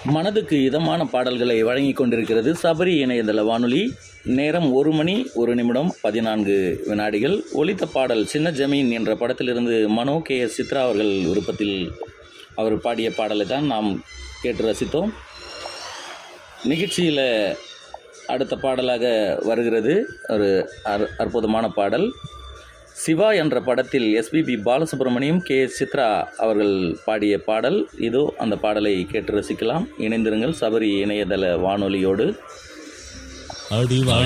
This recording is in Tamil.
மனதுக்கு இதமான பாடல்களை வழங்கிக் கொண்டிருக்கிறது சபரி இணையதள வானொலி நேரம் ஒரு மணி ஒரு நிமிடம் பதினான்கு வினாடிகள் ஒலித்த பாடல் சின்ன ஜமீன் என்ற படத்திலிருந்து மனோ கே எஸ் சித்ரா அவர்கள் விருப்பத்தில் அவர் பாடிய பாடலை தான் நாம் கேட்டு ரசித்தோம் நிகழ்ச்சியில் அடுத்த பாடலாக வருகிறது ஒரு அற் அற்புதமான பாடல் சிவா என்ற படத்தில் SPB Balasubrahmanyam K S Chithra அவர்கள் பாடிய பாடல் இதோ அந்த பாடலை கேட்டு ரசிக்கலாம் இணைந்திருங்கள் சபரி இணையதள வானொலியோடு அடிவா